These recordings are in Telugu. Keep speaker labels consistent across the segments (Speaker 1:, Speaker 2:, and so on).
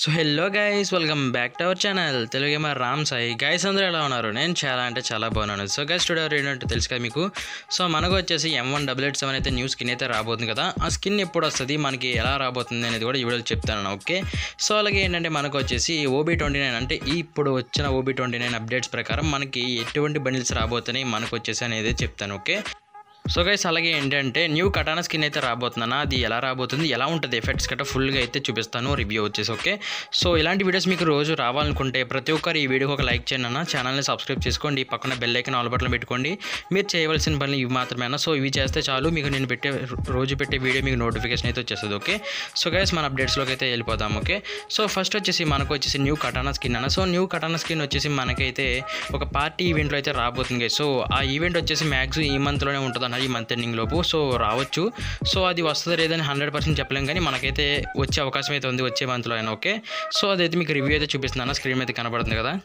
Speaker 1: So hello guys welcome back to our channel Telugu gamer Ram Sai guys అందరూ ఎలా ఉన్నారు నేను చాలా అంటే చాలా బాగున్నాను సో గైస్ టుడే ఏంటంటే తెలుసు కదా మీకు సో మనకు వచ్చేసి M one double eight seven అయితే న్యూ స్కిన్ అయితే రాబోతుంది కదా ఆ స్కిన్ ఎప్పుడు వస్తుంది మనకి ఎలా రాబోతుంది అనేది కూడా ఈ వీడియోలో చెప్తాను ఓకే సో అలాగే ఏంటంటే మనకు వచ్చేసి ఓబీ ట్వంటీ నైన్ అంటే ఇప్పుడు వచ్చిన ఓబీ ట్వంటీ నైన్ అప్డేట్స్ ప్రకారం మనకి ఎటువంటి బండిల్స్ రాబోతున్నాయి మనకు వచ్చేసి అనేది చెప్తాను ఓకే సో గైస్ అలాగే ఏంటంటే న్యూ కటానా స్కిన్ అయితే రాబోతున్నానా అది ఎలా రాబోతుంది ఎలా ఉంటుంది ఎఫెక్ట్స్ గట్రా ఫుల్గా అయితే చూపిస్తాను రివ్యూ వచ్చేసి ఓకే సో ఇలాంటి వీడియోస్ మీకు రోజు రావాలనుకుంటే ప్రతి ఒక్కరు ఈ వీడియోకి ఒక లైక్ చేయండి అన్న ఛానల్ని సబ్స్క్రైబ్ చేసుకోండి పక్కన బెల్ ఐకన్ ఆల్ బటన్ పెట్టుకోండి మీరు చేయవలసిన పనులు ఇవి మాత్రమేనా సో ఇవి చేస్తే చాలు మీకు నేను పెట్టే రోజు పెట్టే వీడియో మీకు నోటిఫికేషన్ అయితే వచ్చేస్తుంది ఓకే సో గైస్ మన అప్డేట్స్లోకి అయితే వెళ్ళిపోదాం ఓకే సో ఫస్ట్ వచ్చేసి మనకు వచ్చేసి న్యూ కటానా స్కిన్ అన్న సో న్యూ కటానా స్కిన్ వచ్చేసి మనకైతే ఒక పార్టీ ఈవెంట్లో అయితే రాబోతుంది guys. సో ఆ ఈవెంట్ వచ్చేసి మ్యాక్సిమం ఈ మంత్లోనే ఉంటుంది అన్నది ఈ మంత్ ఎండింగ్ లోపు సో రావచ్చు సో అది వస్తుంది లేదని హండ్రెడ్ పర్సెంట్ చెప్పలేం కానీ మనకైతే వచ్చే అవకాశం అయితే ఉంది వచ్చే మంత్లో అయినా ఓకే సో అదైతే మీకు రివ్యూ అయితే చూపిస్తున్నాను స్క్రీన్ మీద కనబడుతుంది కదా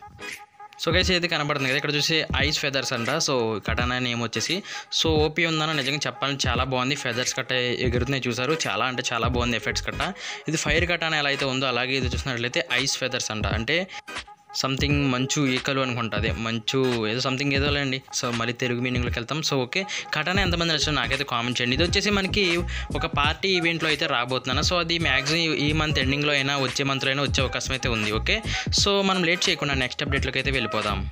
Speaker 1: సో గైస్ అయితే కనబడుతుంది కదా ఇక్కడ చూసి ఐస్ ఫెదర్స్ అంట సో కటానా నేమ్ వచ్చేసి సో ఓపీ ఉందన్న నిజంగా చెప్పాలని చాలా బాగుంది ఫెదర్స్ కట్ట ఎగురుతున్నాయి చూసారు చాలా అంటే చాలా బాగుంది ఎఫెక్ట్స్ కట్ట ఇది ఫైర్ కటానా ఎలా అయితే ఉందో అలాగే ఇది చూసినట్లయితే ఐస్ ఫెదర్స్ అంట అంటే సంథింగ్ మంచు ఈకలు అనుకుంటా అదే మంచు ఏదో సంథింగ్ ఏదో లేండి సో మళ్ళీ తెలుగు మీనింగ్లోకి వెళ్తాం సో ఓకే కటానా ఎంతమంది నచ్చిందో నాకైతే కామెంట్ చేయండి ఇది వచ్చేసి మనకి ఒక పార్టీ ఈవెంట్లో అయితే రాబోతున్నాను సో అది మ్యాక్సిమం ఈ మంత్ ఎండింగ్లో అయినా వచ్చే మంత్లో అయినా వచ్చే అవకాశం అయితే ఉంది ఓకే సో మనం లేట్ చేయకుండా నెక్స్ట్ అప్డేట్లోకి అయితే వెళ్ళిపోదాం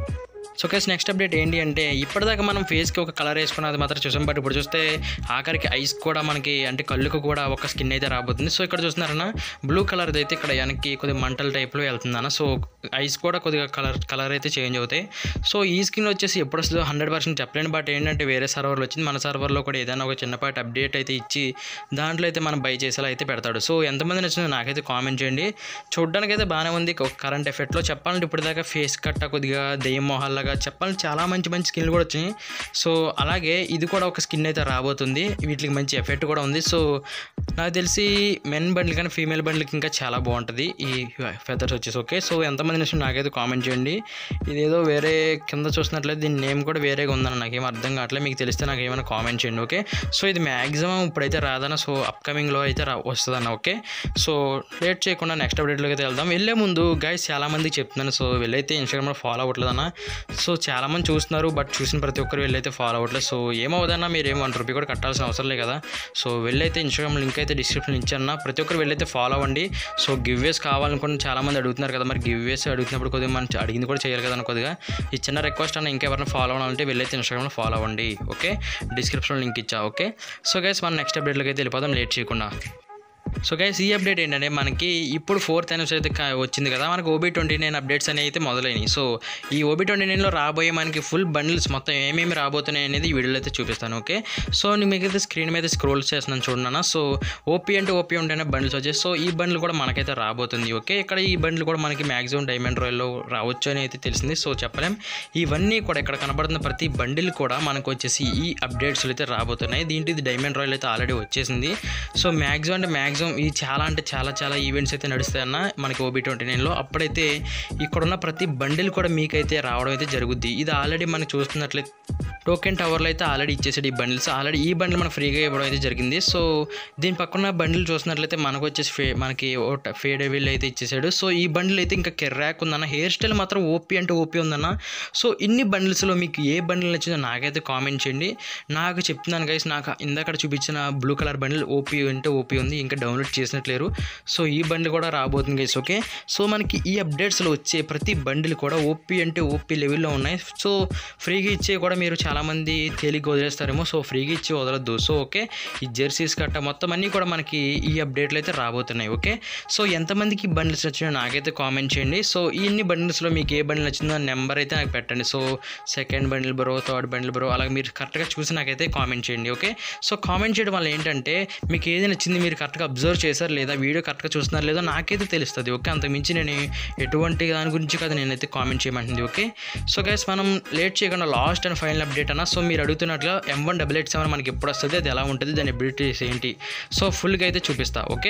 Speaker 1: సో కేస్ నెక్స్ట్ అప్డేట్ ఏంటి అంటే ఇప్పటిదాకా మనం ఫేస్కి ఒక కలర్ వేసుకున్నది మాత్రం చూసాం బట్ ఇప్పుడు చూస్తే ఆఖరికి ఐస్ కూడా మనకి అంటే కళ్ళుకు కూడా ఒక స్కిన్ అయితే రాబోతుంది సో ఇక్కడ చూస్తున్నారన్న బ్లూ కలర్ అయితే ఇక్కడ వెనక్కి కొద్దిగా మంటల టైప్లో వెళ్తుందన్న సో ఐస్ కూడా కొద్దిగా కలర్ కలర్ అయితే చేంజ్ అవుతాయి సో ఈ స్కిన్ వచ్చేసి ఎప్పుడు వస్తుందో హండ్రెడ్ పర్సెంట్ చెప్పలేను బట్ ఏంటంటే వేరే సర్వర్లో వచ్చింది మన సర్వర్లో కూడా ఏదైనా ఒక చిన్నపాటి అప్డేట్ అయితే ఇచ్చి దాంట్లో అయితే మనం బై చేసేలా అయితే పెడతాడు సో ఎంతమంది నచ్చిందో నాకైతే కామెంట్ చేయండి చూడడానికి అయితే బాగానే ఉంది ఒక కరెంట్ ఎఫెక్ట్లో చెప్పాలంటే ఇప్పటిదాకా ఫేస్ కట్ట కొద్దిగా దెయ్యం మొహాల్లాగా చెప్పాలంటే చాలా మంచి మంచి స్కిన్లు కూడా వచ్చినాయి సో అలాగే ఇది కూడా ఒక స్కిన్ అయితే రాబోతుంది వీటికి మంచి ఎఫెక్ట్ కూడా ఉంది సో నాకు తెలిసి మెన్ బండ్లు కానీ ఫీమేల్ బండ్లకి ఇంకా చాలా బాగుంటుంది ఈ ఫెదర్స్ వచ్చేసి ఓకే సో ఎంతమంది నచ్చిన నాకైతే కామెంట్ చేయండి ఇదేదో వేరే కింద చూసినట్లయితే దీని నేమ్ కూడా వేరేగా ఉందని నాకేం అర్థం కావట్లేదు మీకు తెలిస్తే నాకు ఏమైనా కామెంట్ చేయండి ఓకే సో ఇది మ్యాక్సిమం ఇప్పుడైతే రాదన్న సో అప్కమింగ్లో అయితే రా వస్తుందన్న ఓకే సో లేట్ చేయకుండా నెక్స్ట్ అప్డేట్లోకి అయితే వెళ్దాం వెళ్ళే ముందు గైస్ చాలామంది చెప్తున్నాను సో వెళ్ళైతే ఇన్స్టాగ్రామ్లో ఫాలో అవ్వట్లేదన్న సో చాలామంది చూస్తున్నారు బట్ చూసిన ప్రతి ఒక్కరు వెళ్ళైతే ఫాలో అవ్వట్లేదు సో ఏమవుదన్నా మీరు ఏం వన్ రూపీ కూడా కట్టాల్సిన అవసరం లేదు కదా సో వెళ్ళైతే ఇన్స్టాగ్రామ్ లింక్ అయితే డిస్క్రిప్షన్ ఇచ్చాను ప్రతి ఒక్కరు వెళ్ళైతే ఫాలో అవ్వండి సో గివ్వేస్ కావాలనుకుని చాలామంది అడుగుతున్నారు కదా మరి గివ్వేస్ అడుగుతున్నప్పుడు కొద్దిగా మనం అడిగింది కూడా చేయాలి కదా కొద్దిగా ఈ చిన్న రిక్వెస్ట్ అన్న ఇంకెవరైనా ఫాలో అవ్వాలంటే వెళ్ళైతే ఇన్స్టాగ్రామ్లో ఫాలో అవ్వండి ఓకే డిస్క్రిప్షన్లో లింక్ ఇచ్చా ఓకే సో గైస్ మనం నెక్స్ట్ అప్డేట్లోకి అయితే వెళ్ళిపోదాం లేట్ చేయకుండా సో గైస్ ఈ అప్డేట్ ఏంటంటే మనకి ఇప్పుడు ఫోర్త్ అనివర్సరీ అయితే కా- వచ్చింది కదా మనకు ఓబీ ట్వంటీ నైన్ అప్డేట్స్ అనేవి అయితే మొదలైనవి సో ఈ ఓబీ ట్వంటీ నైన్లో రాబోయే మనకి ఫుల్ బండిల్స్ మొత్తం ఏమేమి రాబోతున్నాయి అనేది ఈ వీడియోలో అయితే చూపిస్తాను ఓకే సో నేను మీకు అయితే స్క్రీన్ మీద స్క్రోల్ చేస్తున్నాను చూడన్నా సో ఓపీ అంటే ఓపీ ఉంటేనే బండిల్స్ వచ్చాయి సో ఈ బండ్లు కూడా మనకైతే రాబోతుంది ఓకే ఇక్కడ ఈ బండ్లు కూడా మనకి మ్యాక్సిమం డైమండ్ రాయల్లో రావచ్చు అని అయితే తెలిసింది సో చెప్పలేం ఇవన్నీ కూడా ఇక్కడ కనబడుతున్న ప్రతి బండిల్ కూడా మనకు వచ్చేసి ఈ అప్డేట్స్ అయితే రాబోతున్నాయి దీంట్లో ఇది డైమండ్ రాయల్ అయితే ఆల్రెడీ వచ్చేసింది సో మ్యాక్సిమం అంటే మ్యాక్సిమం ఈ చాలా అంటే చాలా చాలా ఈవెంట్స్ అయితే నడుస్తాయన్న మనకి ఓబీ ట్వంటీ నైన్లో అప్పుడైతే ఇక్కడున్న ప్రతి బండిల్ కూడా మీకైతే రావడం అయితే జరుగుద్ది ఇది ఆల్రెడీ మనం చూస్తున్నట్లయితే టోకెన్ టవర్లో అయితే ఆల్రెడీ ఇచ్చేసాడు ఈ బండిల్స్ ఆల్రెడీ ఈ బండిల్ మనకు ఫ్రీగా ఇవ్వడం అయితే జరిగింది సో దీని పక్కన బండిల్ చూసినట్లయితే మనకు వచ్చేసి ఫే మనకి ఫేడ్ వీల్ అయితే ఇచ్చేసాడు సో ఈ బండిల్ అయితే ఇంకా కెర్రాక్ ఉందన్న హెయిర్ స్టైల్ మాత్రం ఓపీ అంటే ఓపీ ఉందన్న సో ఇన్ని బండిల్స్లో మీకు ఏ బండిల్ నచ్చిందో నాకైతే కామెంట్ చేయండి నాకు చెప్తున్నాను గైస్ నాకు ఇందాక చూపించిన బ్లూ కలర్ బండిల్ ఓపీ అంటే ఓపీ ఉంది ఇంకా డౌన్లోడ్ చేసినట్లేరు సో ఈ బండిల్ కూడా రాబోతుంది గైస్ ఓకే సో మనకి ఈ అప్డేట్స్లో వచ్చే ప్రతి బండిల్ కూడా ఓపీ అంటే ఓపీ లెవెల్లో ఉన్నాయి సో ఫ్రీగా ఇచ్చే కూడా మీరు చాలామంది తేలిగ్గా వదిలేస్తారేమో సో ఫ్రీగా ఇచ్చి వదలొద్దు సో ఓకే ఈ జెర్సీస్ కట్ట మొత్తం అన్నీ కూడా మనకి ఈ అప్డేట్లు అయితే రాబోతున్నాయి ఓకే సో ఎంతమందికి బండిల్స్ నచ్చినాయో నాకైతే కామెంట్ చేయండి సో ఈ ఇన్ని బండిల్స్లో మీకు ఏ బండిల్ నచ్చిందో నెంబర్ అయితే నాకు పెట్టండి so second bundle bro third bundle bro అలాగే మీరు కరెక్ట్గా చూసి నాకైతే కామెంట్ చేయండి ఓకే సో కామెంట్ చేయడం వల్ల ఏంటంటే మీకు ఏది నచ్చింది మీరు కరెక్ట్గా అబ్జర్వ్ చేశారు లేదా వీడియో కరెక్ట్గా చూస్తున్నారు లేదా నాకైతే తెలుస్తుంది ఓకే అంతకుమించి నేను ఎటువంటి దాని గురించి కదా నేనైతే కామెంట్ చేయమంటుంది ఓకే సో గైస్ మనం లేట్ చేయకుండా లాస్ట్ అండ్ ఫైనల్ అప్డేట్ అన్న సో మీరు అడుగుతున్నట్లుగా M one double eight seven మనకి ఎప్పుడు వస్తుంది అది ఎలా ఉంటుంది దాని అబిలిటీస్ ఏంటి సో ఫుల్గా అయితే చూపిస్తా ఓకే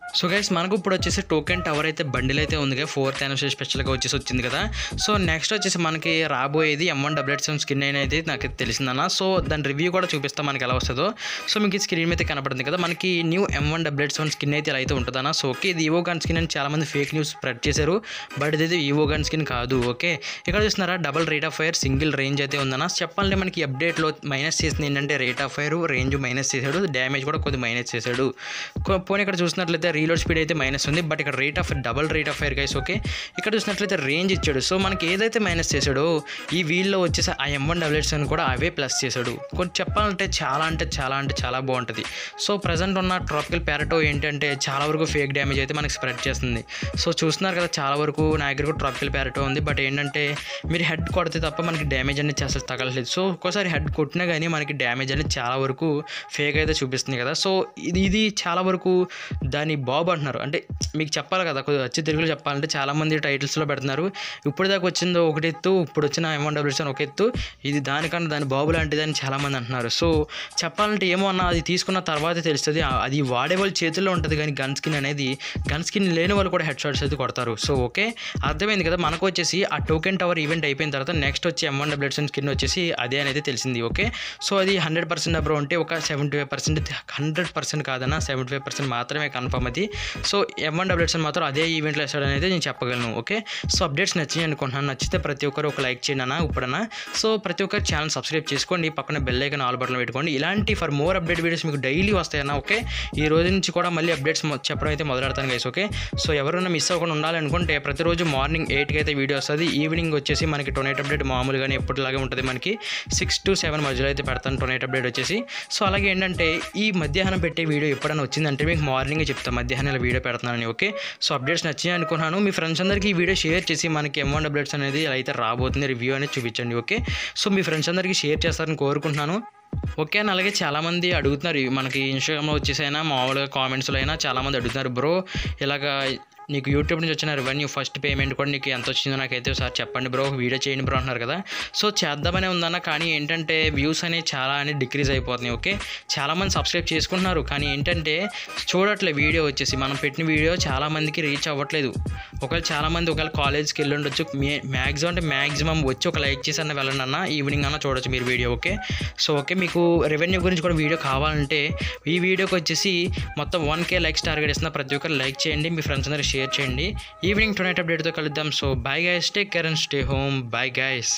Speaker 1: సో గైస్ మనకు ఇప్పుడు వచ్చేసి టోకెన్ టవర్ అయితే బండిల్ అయితే ఉంది కదా ఫోర్త్ యానివర్సరీ స్పెషల్గా వచ్చేసి వచ్చింది కదా సో నెక్స్ట్ వచ్చేసి మనకి రాబోయేది M one double eight seven skin అనేది నాకు తెలిసిందన్న సో దాని రివ్యూ కూడా చూపిస్తా మనకి ఎలా వస్తుందో సో మీకు ఈ స్క్రీన్ మీద కనపడుతుంది కదా మనకి new M one double eight seven skin అయితే ఇలా అయితే ఉంటుందన్న సో ఓకే ఇది ఈవో గన్ స్కిన్ అని చాలా మంది ఫేక్ న్యూస్ స్ప్రెడ్ చేశారు బట్ ఇది ఈవో గన్ స్కిన్ కాదు ఓకే ఇక్కడ చూస్తున్నారా double rate of fire single range అయితే ఉందన్న చెప్పాలంటే మనకి అప్డేట్లో మైనస్ చేసింది ఏంటంటే rate of fire range minus చేశాడు డ్యామేజ్ కూడా కొద్దిగా మైనస్ చేశాడు కొ- పోనీ ఇక్కడ చూసినట్లయితే రీలోడ్ స్పీడ్ అయితే మైనస్ ఉంది బట్ ఇక్కడ rate of double rate of fire guys okay ఇక్కడ చూసినట్లయితే రేంజ్ ఇచ్చాడు సో మనకి ఏదైతే మైనస్ చేశాడో ఈ వీల్లో వచ్చేసి ఆ ఎం వన్ డబ్ల్యూట్స్ అని కూడా అవే ప్లస్ చేశాడు కొంచెం చెప్పాలంటే చాలా అంటే చాలా అంటే చాలా బాగుంటుంది సో ప్రజెంట్ ఉన్న ట్రాపికల్ ప్యారటో ఏంటంటే చాలా వరకు ఫేక్ డ్యామేజ్ అయితే మనకి స్ప్రెడ్ చేస్తుంది సో చూస్తున్నారు కదా చాలా వరకు నా దగ్గర కూడా ట్రాపికల్ ప్యారటో ఉంది బట్ ఏంటంటే మీరు హెడ్ కొడితే తప్ప మనకి డ్యామేజ్ అనేది అసలు తగలలేదు సో ఒక్కోసారి హెడ్ కొట్టినా కానీ మనకి డ్యామేజ్ అనేది చాలా వరకు ఫేక్ అయితే చూపిస్తుంది కదా సో ఇది ఇది చాలా వరకు దాని బాబు అంటున్నారు అంటే మీకు చెప్పాలి కదా కొద్దిగా వచ్చి తెలుగులో చెప్పాలంటే చాలామంది టైటిల్స్లో పెడుతున్నారు ఇప్పుడు దాకా వచ్చిందో ఒకటి ఎత్తు ఇప్పుడు వచ్చిన ఎంవన్ డబ్ల్యూస్ ఒక ఎత్తు ఇది దానికన్నా దాని బాబు లాంటిది అని చాలామంది అంటున్నారు సో చెప్పాలంటే ఏమో అన్న అది తీసుకున్న తర్వాతే తెలుస్తుంది ఆ- అది వాడే వాళ్ళ చేతుల్లో ఉంటుంది కానీ గన్ స్కిన్ అనేది గన్ స్కిన్ లేని వాళ్ళు కూడా హెడ్ షాట్స్ అయితే కొడతారు సో ఓకే అర్థమైంది కదా మనకు వచ్చేసి ఆ టోకెన్ టవర్ ఈవెంట్ అయిపోయిన తర్వాత నెక్స్ట్ వచ్చి ఎం వన్ డబ్ల్యూస్ స్కిన్ వచ్చేసి అదే అనేది తెలిసింది ఓకే సో అది హండ్రెడ్ పర్సెంట్ అబ్రో ఉంటే ఒక seventy five percent hundred percent కాదన్న సెవెంటీ ఫైవ్ పర్సెంట్ మాత్రమే కన్ఫర్మ్ అది సో ఎం వన్ డబ్ల్యూస్ మాత్రం అదే ఈవెంట్లో వేస్తాడని అయితే నేను చెప్పగలను ఓకే సో అప్డేట్స్ నచ్చాయి అనుకుంటున్నాను నచ్చితే ప్రతి ఒక్కరు ఒక లైక్ చేయండి అన్న ఇప్పుడన్నా సో ప్రతి ఒక్కరు ఛానల్ సబ్స్క్రైబ్ చేసుకోండి పక్కన బెల్ ఐకన్ ఆల్ బటన్ పెట్టుకోండి ఇలాంటి ఫర్ మోర్ అప్డేట్ వీడియోస్ మీకు డైలీ వస్తాయన్న ఓకే ఈ రోజు నుంచి కూడా మళ్ళీ అప్డేట్స్ మొ- చెప్పడం అయితే మొదలెడతాను గైస్ ఓకే సో ఎవరైనా మిస్ అవ్వకుండా ఉండాలనుకుంటే ప్రతిరోజు మార్నింగ్ ఎయిట్కి అయితే వీడియో వస్తుంది ఈవినింగ్ వచ్చేసి మనకి టొనేట్ అప్డేట్ మామూలుగానే ఎప్పటిలాగే ఉంటుంది మనకి సిక్స్ టు సెవెన్ మధ్యలో అయితే పెడతాను టొనేట్ అప్డేట్ వచ్చేసి సో అలాగే ఏంటంటే ఈ మధ్యాహ్నం పెట్టే వీడియో ఎప్పుడైనా వచ్చిందంటే మీకు మార్నింగ్ చెప్తాను మధ్యాహ్నం ఇలా వీడియో పెడతానని ఓకే సో అప్డేట్స్ నచ్చాయి అనుకున్నాను మీ ఫ్రెండ్స్ అందరికీ ఈ వీడియో షేర్ చేసి మనకి ఎం వన్ అప్డేట్స్ అనేది ఎలా అయితే రాబోతుంది రివ్యూ అనేది చూపించండి ఓకే సో మీ ఫ్రెండ్స్ అందరికీ షేర్ చేస్తారని కోరుకుంటున్నాను ఓకే అని అలాగే చాలామంది అడుగుతున్నారు మనకి ఇన్స్టాగ్రామ్లో వచ్చేసైనా మామూలుగా కామెంట్స్లో అయినా చాలామంది అడుగుతున్నారు బ్రో ఇలాగా నీకు యూట్యూబ్ నుంచి వచ్చిన రెవెన్యూ ఫస్ట్ పేమెంట్ కూడా నీకు ఎంత వచ్చిందో నాకైతే ఒకసారి చెప్పండి బ్రో వీడియో చేయండి బ్రో అంటున్నారు కదా సో చేద్దామనే ఉందన్న కానీ ఏంటంటే వ్యూస్ అనేవి చాలా అని డిక్రీజ్ అయిపోతున్నాయి ఓకే చాలామంది సబ్స్క్రైబ్ చేసుకుంటున్నారు కానీ ఏంటంటే చూడట్లే వీడియో వచ్చేసి మనం పెట్టిన వీడియో చాలామందికి రీచ్ అవ్వట్లేదు ఒకవేళ చాలామంది ఒకవేళ కాలేజ్కి వెళ్ళి ఉండొచ్చు మ్యాక్సిమం అంటే మ్యాక్సిమం వచ్చి ఒక లైక్ చేసి అన్న వెళ్ళండి అన్న ఈవినింగ్ అన్న చూడొచ్చు మీరు వీడియో ఓకే సో ఓకే మీకు రెవెన్యూ గురించి కూడా వీడియో కావాలంటే ఈ వీడియోకి వచ్చేసి మొత్తం వన్ కే లైక్స్ టార్గెట్ ఇస్తున్న ప్రతి ఒక్కరు లైక్ చేయండి మీ ఫ్రెండ్స్ అందరూ షేర్ చేయండి ఈవినింగ్ టొనైట్ అప్డేట్తో కలుద్దాం so bye guys take care and stay home bye guys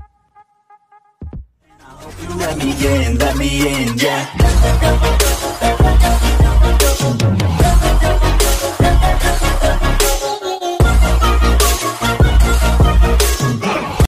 Speaker 2: You let me in, let me in, yeah.